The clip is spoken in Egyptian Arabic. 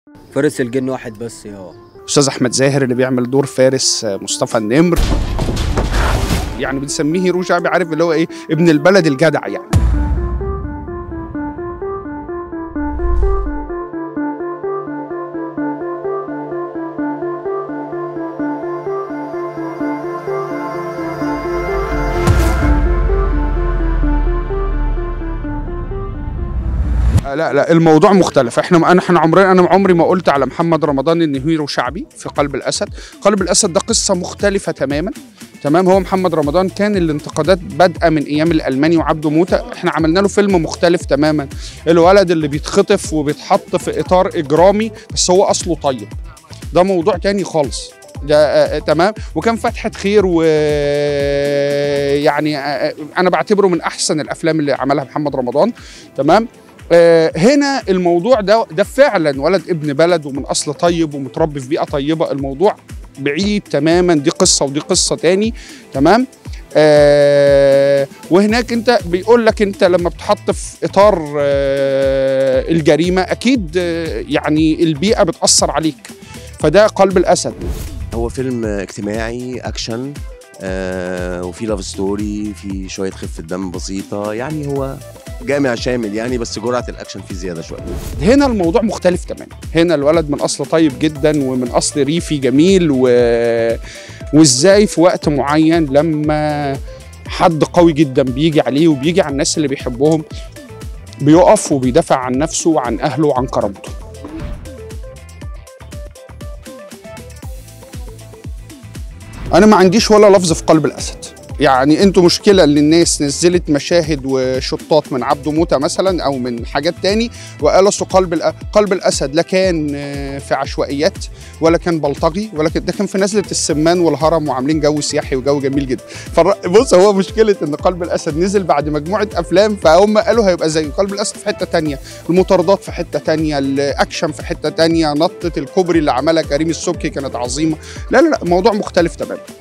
فارس الجن واحد بس يا استاذ احمد زاهر اللي بيعمل دور فارس مصطفى النمر يعني بنسميه هيرو شعبي عارف اللي هو ايه ابن البلد الجدع يعني آه، لا لا الموضوع مختلف احنا انا احنا عمرنا انا عمري ما قلت على محمد رمضان ان هيرو شعبي في قلب الاسد قلب الاسد ده قصه مختلفه تماما تمام هو محمد رمضان كان الانتقادات بادئه من ايام الالماني وعبده موته احنا عملنا له فيلم مختلف تماما الولد اللي بيتخطف وبيتحط في اطار اجرامي بس هو اصله طيب ده موضوع تاني خالص ده آه، آه، تمام وكان فتحة خير و يعني آه، انا بعتبره من احسن الافلام اللي عملها محمد رمضان تمام آه، هنا الموضوع ده ده فعلا ولد ابن بلد ومن اصل طيب ومتربي في بيئه طيبه الموضوع بعيد تماما دي قصه ودي قصه تاني تمام آه وهناك انت بيقول لك انت لما بتحط في اطار آه الجريمه اكيد آه يعني البيئه بتاثر عليك فده قلب الاسد هو فيلم اجتماعي اكشن آه وفي لاف ستوري في شويه خفه دم بسيطه يعني هو جامع شامل يعني بس جرعه الاكشن فيه زياده شويه هنا الموضوع مختلف تماما هنا الولد من اصل طيب جدا ومن اصل ريفي جميل و... وازاي في وقت معين لما حد قوي جدا بيجي عليه وبيجي على الناس اللي بيحبهم بيقف وبيدافع عن نفسه وعن اهله وعن كرامته انا ما عنديش ولا لفظ في قلب الاسد يعني انتوا مشكله ان الناس نزلت مشاهد وشطات من عبده موته مثلا او من حاجات تاني وقلصوا قلب الأ... قلب الاسد لا كان آه، في عشوائيات ولا كان بلطجي ولا كان ده كان في نزله السمان والهرم وعاملين جو سياحي وجو جميل جدا فالر... بص هو مشكله ان قلب الاسد نزل بعد مجموعه افلام فهم قالوا هيبقى زي قلب الاسد في حته تانية المطاردات في حته تانية الاكشن في حته تانية نطه الكوبري اللي عملها كريم السبكي كانت عظيمه لا لا لا موضوع مختلف تماما